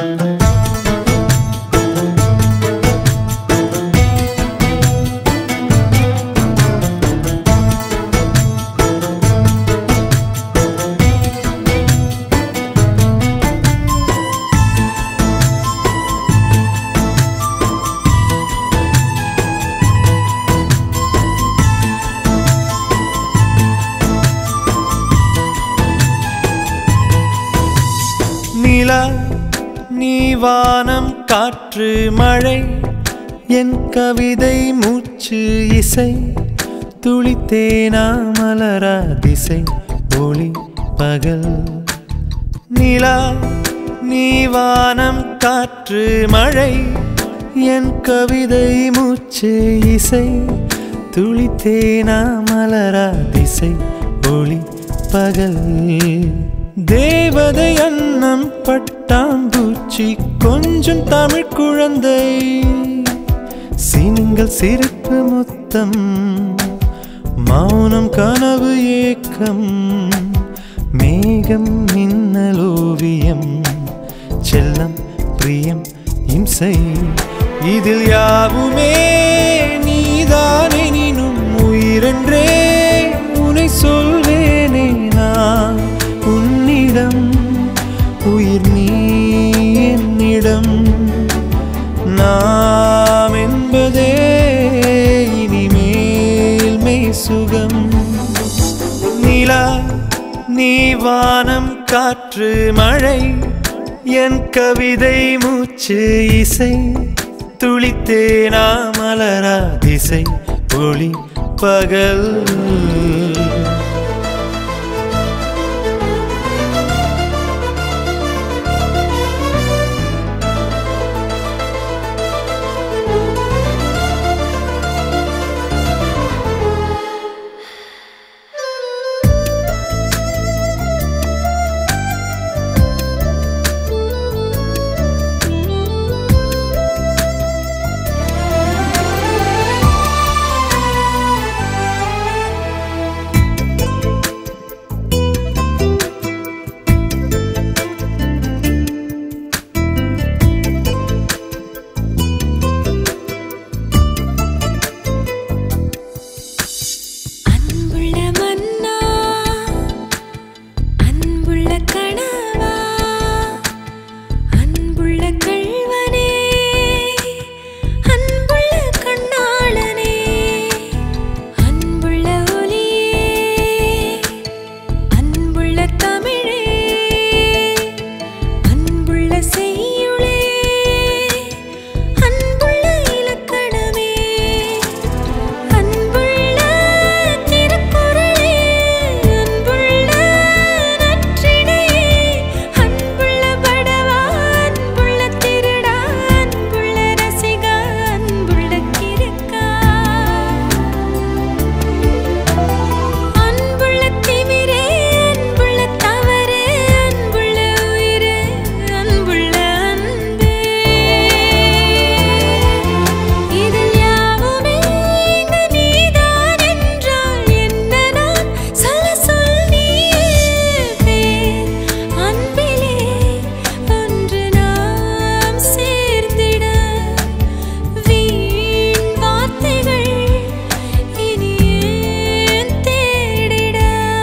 நிலா நீ வானம் காற்று மழை என் கவிதை மூச்சு இசை துளித்தேனா மலரா திசை ஒளி பகல் நிலா நீ வானம் காற்று மழை என் கவிதை மூச்சு இசை துளித்தேனா மலரா திசை ஒளி பகல் தேவதை அன்னம் பட்டாம்பூச்சி கொஞ்சம் தமிழ் குழந்தை சினுங்கள் சிரிப்பு முத்தம் மௌனம் கனவு ஏக்கம் மேகம் மின்னல் ஓவியம் செல்லம் பிரியம் இம்சை இதில் யாவுமே நீதானெனினும் உயிரென்றே உனை சொல்வேனே நான் உன்னிடம் உயிர் நீ என்னிடம் நாம் என்பதே இனிமேல் மெய் சுகம் நிலா நீ வானம் காற்று மழை என் கவிதை மூச்சு இசை துளித்தேனா மலரா திசை ஒளி பகல் அன்புள்ள மன்னா அன்புள்ள கணவா அன்புள்ள கள்வனே அன்புள்ள கண்ணாளனே அன்புள்ள ஒலியே அன்புள்ள தமிழே அன்புள்ள செய்யுளே அன்புள்ள இலக்கணமே அன்புள்ள திருக்குறளே அன்புள்ள நற்றிணையே அன்புள்ள படவா அன்புள்ள திருடா அன்புள்ள ரசிகா அன்புள்ள கிறுக்கா அன்புள்ள திமிரே அன்புள்ள தவறே அன்புள்ள உயிரே அன்புள்ள அன்பே இதில் யாவுமே இங்கு நீதான் என்றால் என்ன நான் சொல்ல சொல் நீயே அன்பிலே ஒன்று நாம் சேர்ந்திட வீண் வார்த்தைகள் இனி ஏன் தேடிட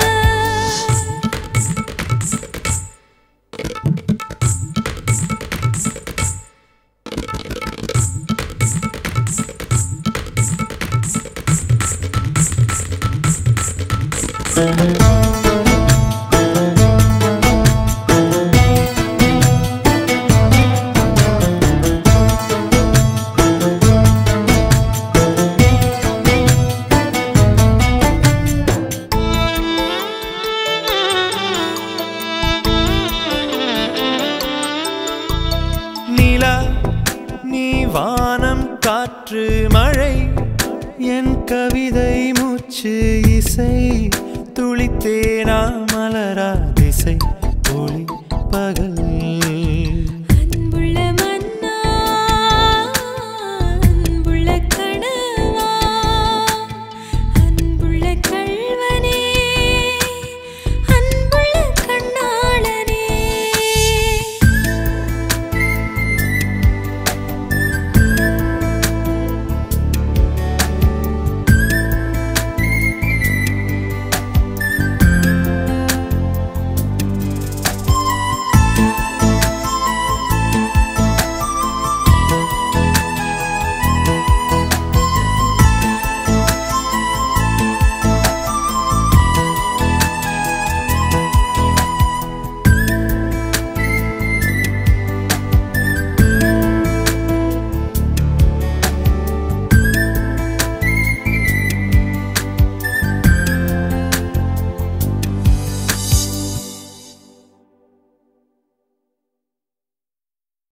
நிலா நீ வானம் காற்று மழை என் கவிதை மூச்சு இசை துளித்தேனா மலரா